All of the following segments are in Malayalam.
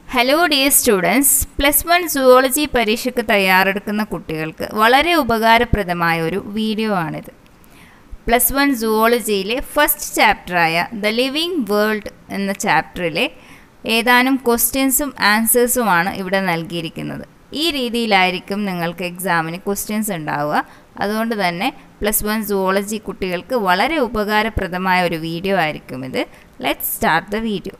Hello dear students plus one zoology പരീക്ഷയ്ക്ക് തയ്യാറെടുക്കുന്ന കുട്ടികൾക്ക് വളരെ ഉപകാരപ്രദമായ ഒരു വീഡിയോ ആണിത് പ്ലസ് വൺ സുവോളജിയിലെ ഫസ്റ്റ് ചാപ്റ്ററായ ദ ലിവിങ് വേൾഡ് എന്ന ചാപ്റ്ററിലെ ഏതാനും ക്വസ്റ്റ്യൻസും ആൻസേഴ്സുമാണ് ഇവിടെ നൽകിയിരിക്കുന്നത് ഈ രീതിയിലായിരിക്കും നിങ്ങൾക്ക് എക്സാമിന് ക്വസ്റ്റ്യൻസ് ഉണ്ടാവുക അതുകൊണ്ട് തന്നെ പ്ലസ് വൺ സുവോളജി കുട്ടികൾക്ക് വളരെ ഉപകാരപ്രദമായ ഒരു വീഡിയോ ആയിരിക്കും ഇത് let start the video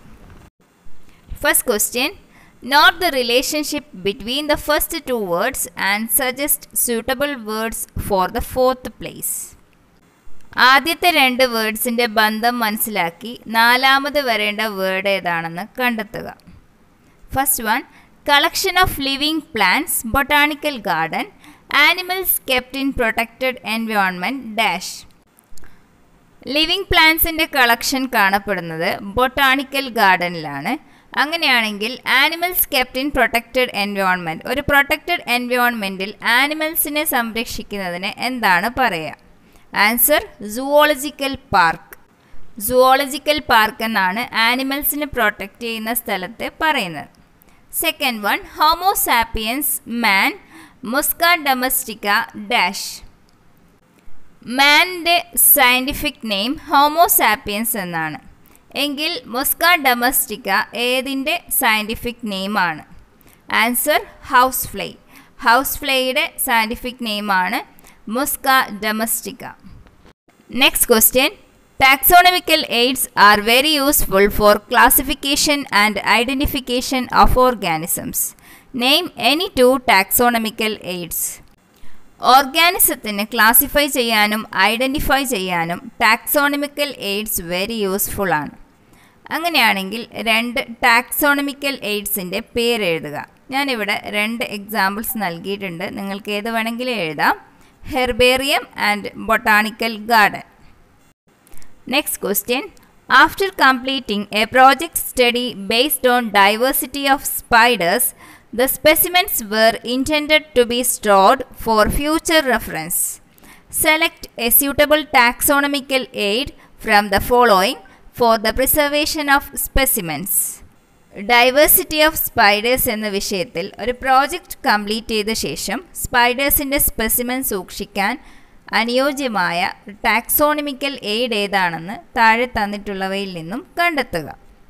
First question Note the relationship between the first two words and suggest suitable words for the fourth place. ആദ്യത്തെ രണ്ട് വേർഡ്സിൻ്റെ ബന്ധം മനസ്സിലാക്കി നാലാമത് വരേണ്ട വേർഡ് ഏതാണെന്ന് കണ്ടെത്തുക first one collection of living plants botanical garden animals kept in protected environment dash living പ്ലാന്റ്സിൻ്റെ കളക്ഷൻ കാണപ്പെടുന്നത് ബൊട്ടാണിക്കൽ ഗാർഡനിലാണ് അങ്ങനെയാണെങ്കിൽ animals kept in protected environment ഒരു പ്രൊട്ടക്റ്റഡ് എൻവയോൺമെൻറ്റിൽ ആനിമൽസിനെ സംരക്ഷിക്കുന്നതിന് എന്താണ് പറയുക answer zoological park zoological park എന്നാണ് ആനിമൽസിനെ പ്രൊട്ടക്റ്റ് ചെയ്യുന്ന സ്ഥലത്തെ പറയുന്നത് second one Homo sapiens man Musca domestica dash മാൻ്റെ സയൻറ്റിഫിക് നെയിം ഹോമോസാപ്പിയൻസ് എന്നാണ് എങ്കിൽ മുസ്ക ഡൊമസ്റ്റിക്ക ഏതിൻ്റെ സയൻറ്റിഫിക് നെയിമാണ് answer house fly house ഫ്ലൈയുടെ scientific നെയിമാണ് Musca domestica next question taxonomical aids are very useful for classification and identification of organisms name any two taxonomical aids ഓർഗാനിസത്തിന് ക്ലാസിഫൈ ചെയ്യാനും ഐഡൻറ്റിഫൈ ചെയ്യാനും ടാക്സോണമിക്കൽ എയ്ഡ്സ് വെരി യൂസ്ഫുൾ ആണ് അങ്ങനെയാണെങ്കിൽ രണ്ട് ടാക്സോണമിക്കൽ എയ്ഡ്സിൻ്റെ പേര് എഴുതുക ഞാനിവിടെ രണ്ട് എക്സാമ്പിൾസ് നൽകിയിട്ടുണ്ട് നിങ്ങൾക്ക് ഏത് വേണമെങ്കിലും എഴുതാം herbarium and botanical garden next question after completing a project study based on diversity of spiders The specimens were intended to be stored for future reference. Select a suitable taxonomical aid from the following for the preservation of specimens. Diversity of spiders എന്ന വിഷയത്തിൽ ഒരു പ്രോജക്റ്റ് കംപ്ലീറ്റ് ചെയ്ത ശേഷം സ്പൈഡേഴ്സിൻ്റെ സ്പെസിമെൻ സൂക്ഷിക്കാൻ അനുയോജ്യമായ ടാക്സോണമിക്കൽ എയ്ഡ് ഏതാണെന്ന് താഴെ തന്നിട്ടുള്ളവയിൽ നിന്നും കണ്ടെത്തുക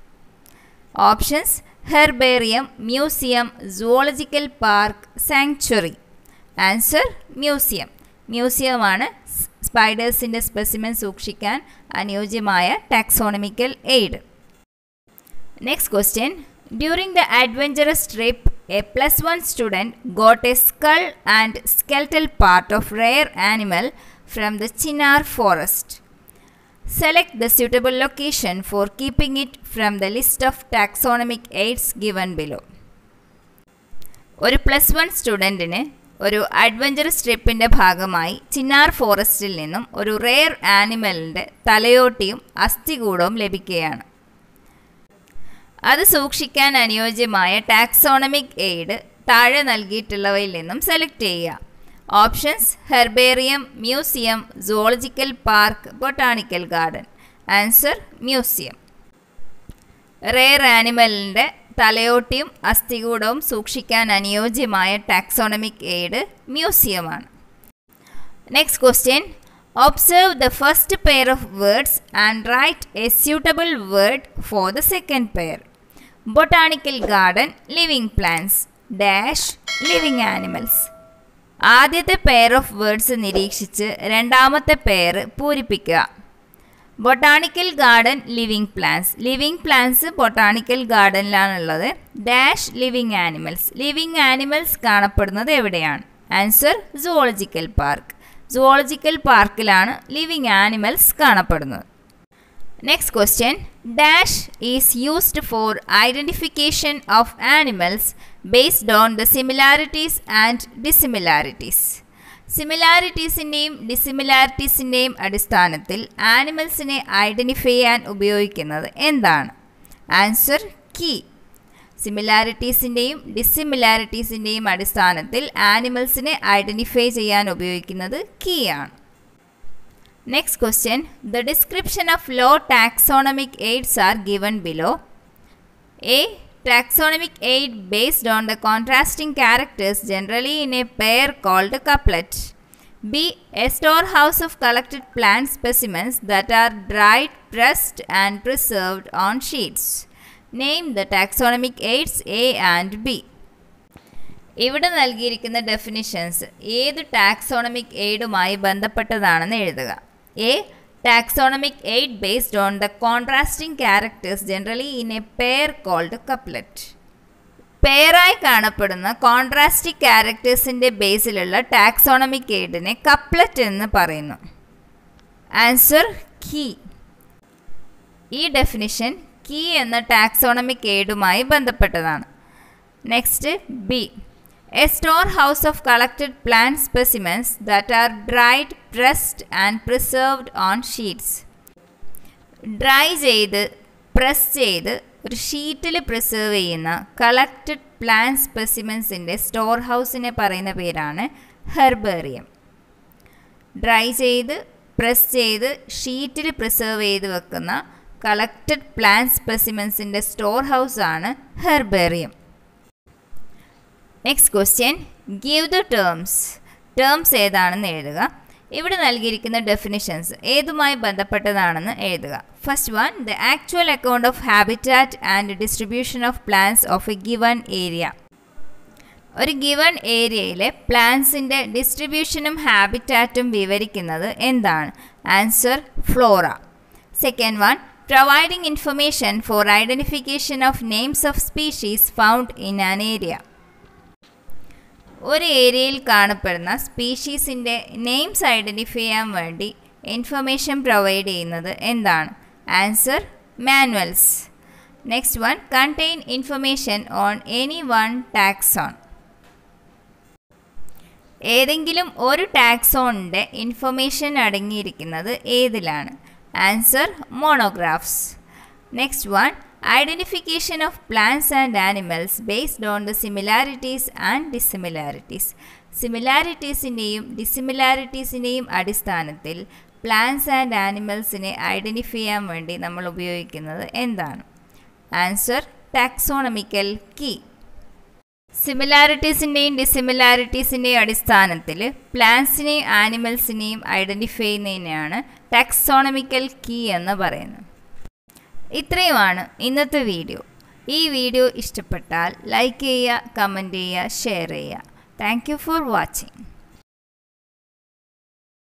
options herbarium museum zoological park sanctuary answer museum മ്യൂസിയമാണ് സ്പൈഡേഴ്സിൻ്റെ സ്പെസിമെൻ സൂക്ഷിക്കാൻ അനുയോജ്യമായ taxonomical aid next question during the adventurous trip a plus one student got a skull and skeletal part of rare animal from the Chinnar forest Select the suitable location for keeping it from the list of taxonomic aids given below. ഒരു പ്ലസ് വൺ സ്റ്റുഡൻറ്റിന് ഒരു അഡ്വഞ്ചറസ് ട്രിപ്പിൻ്റെ ഭാഗമായി ചിന്നാർ ഫോറസ്റ്റിൽ നിന്നും ഒരു റെയർ ആനിമലിൻ്റെ തലയോട്ടിയും അസ്ഥികൂടവും ലഭിക്കുകയാണ് അത് സൂക്ഷിക്കാൻ അനുയോജ്യമായ ടാക്സോണമിക് എയ്ഡ് താഴെ നൽകിയിട്ടുള്ളവയിൽ നിന്നും സെലക്ട് ചെയ്യുക options herbarium museum zoological park botanical garden answer museum rare ആനിമലിൻ്റെ തലയോട്ടിയും അസ്ഥികൂടവും സൂക്ഷിക്കാൻ അനുയോജ്യമായ ടാക്സോണമിക് എയ്ഡ് മ്യൂസിയമാണ് next question observe the first pair of words and write a suitable word for the second pair botanical garden living plants dash living animals ആദ്യത്തെ പെയർ ഓഫ് വേർഡ്സ് നിരീക്ഷിച്ച് രണ്ടാമത്തെ പെയർ പൂരിപ്പിക്കുക botanical garden living plants living plants botanical ഗാർഡനിലാണുള്ളത് dash living animals living animals കാണപ്പെടുന്നത് എവിടെയാണ് ആൻസർ സുവോളജിക്കൽ പാർക്ക് സുവോളജിക്കൽ പാർക്കിലാണ് ലിവിങ് ആനിമൽസ് കാണപ്പെടുന്നത് next question dash is used for identification of animals based on the similarities and dissimilarities സിമിലാരിറ്റീസിൻ്റെയും ഡിസിമിലാരിറ്റീസിൻ്റെയും അടിസ്ഥാനത്തിൽ ആനിമൽസിനെ ഐഡൻറ്റിഫൈ ചെയ്യാൻ ഉപയോഗിക്കുന്നത് എന്താണ് ആൻസർ കീ സിമിലാരിറ്റീസിൻ്റെയും ഡിസിമിലാരിറ്റീസിൻ്റെയും അടിസ്ഥാനത്തിൽ ആനിമൽസിനെ ഐഡൻറ്റിഫൈ ചെയ്യാൻ ഉപയോഗിക്കുന്നത് കീ ആണ് next question the description of low taxonomic aids are given below a taxonomic aid based on the contrasting characters generally in a pair called couplet. B. A storehouse of collected plant specimens that are dried, pressed, and preserved on sheets. Name the taxonomic aids A and B. ഇവിടെ നൽകിയിരിക്കുന്ന ഡെഫിനിഷൻസ് ഏത് ടാക്സോണമിക് എയ്ഡുമായി ബന്ധപ്പെട്ടതാണെന്ന് എഴുതുക a taxonomic aid based on the contrasting characters generally in a pair called couplet പെയറായി കാണപ്പെടുന്ന കോൺട്രാസ്റ്റിക് ക്യാരക്ടേഴ്സിൻ്റെ ബേസിലുള്ള ടാക്സോണമിക് എയ്ഡിനെ കപ്ലറ്റ് എന്ന് പറയുന്നു ആൻസർ കീ ഈ ഡെഫിനിഷൻ കീ എന്ന ടാക്സോണമിക് എയ്ഡുമായി ബന്ധപ്പെട്ടതാണ് next B a store house of collected plant specimens that are dried pressed and preserved on sheets dry ചെയ്ത് പ്രസ് ചെയ്ത് ഒരു ഷീറ്റിൽ പ്രിസർവ് ചെയ്യുന്ന കളക്റ്റഡ് പ്ലാന്റ് സ്പെസിമെൻസിൻ്റെ സ്റ്റോർ ഹൗസിനെ പറയുന്ന പേരാണ് ഹെർബേറിയം ഡ്രൈ ചെയ്ത് പ്രസ് ചെയ്ത് ഷീറ്റിൽ പ്രിസർവ് ചെയ്ത് വെക്കുന്ന കളക്റ്റഡ് പ്ലാന്റ് സ്പെസിമെൻസിൻ്റെ സ്റ്റോർ ഹൗസാണ് herbarium next question give the terms terms ഏതാണെന്ന് എഴുതുക ഇവിടെ നൽകിയിരിക്കുന്ന ഡെഫിനിഷൻസ് ഏതുമായി ബന്ധപ്പെട്ടതാണെന്ന് എഴുതുക first one the actual account of habitat and distribution of plants of a given area ഒരു ഗിവൺ ഏരിയയിലെ പ്ലാന്റ്സിൻ്റെ ഡിസ്ട്രിബ്യൂഷനും ഹാബിറ്റാറ്റും വിവരിക്കുന്നത് എന്താണ് answer flora second one providing information for identification of names of species found in an area ഒരു ഏരിയയിൽ കാണപ്പെടുന്ന സ്പീഷീസിൻ്റെ നെയിംസ് ഐഡൻറ്റിഫൈ ചെയ്യാൻ വേണ്ടി ഇൻഫർമേഷൻ പ്രൊവൈഡ് ചെയ്യുന്നത് എന്താണ് answer manuals next one contain information on any one taxon ഏതെങ്കിലും ഒരു ടാക്സോണിൻ്റെ ഇൻഫർമേഷൻ അടങ്ങിയിരിക്കുന്നത് ഏതിലാണ് answer monographs next one identification of plants and animals based on the similarities and dissimilarities സിമിലാരിറ്റീസിൻ്റെയും ഡിസിമിലാരിറ്റീസിൻ്റെയും അടിസ്ഥാനത്തിൽ പ്ലാന്റ്സ് ആൻഡ് ആനിമൽസിനെ ഐഡൻറ്റിഫൈ ചെയ്യാൻ വേണ്ടി നമ്മൾ ഉപയോഗിക്കുന്നത് എന്താണ് ആൻസർ ടാക്സോണമിക്കൽ കീ സിമിലാരിറ്റീസിൻ്റെയും ഡിസിമിലാരിറ്റീസിൻ്റെയും അടിസ്ഥാനത്തിൽ പ്ലാന്റ്സിനെയും ആനിമൽസിനെയും ഐഡൻറ്റിഫൈ ചെയ്യുന്നതിനെയാണ് ടാക്സോണമിക്കൽ കീ എന്ന് പറയുന്നത് ഇത്രയുമാണ് ഇന്നത്തെ വീഡിയോ ഈ വീഡിയോ ഇഷ്ടപ്പെട്ടാൽ ലൈക്ക് ചെയ്യുക കമൻറ്റ് ചെയ്യുക ഷെയർ ചെയ്യുക താങ്ക് യു ഫോർ വാച്ചിങ്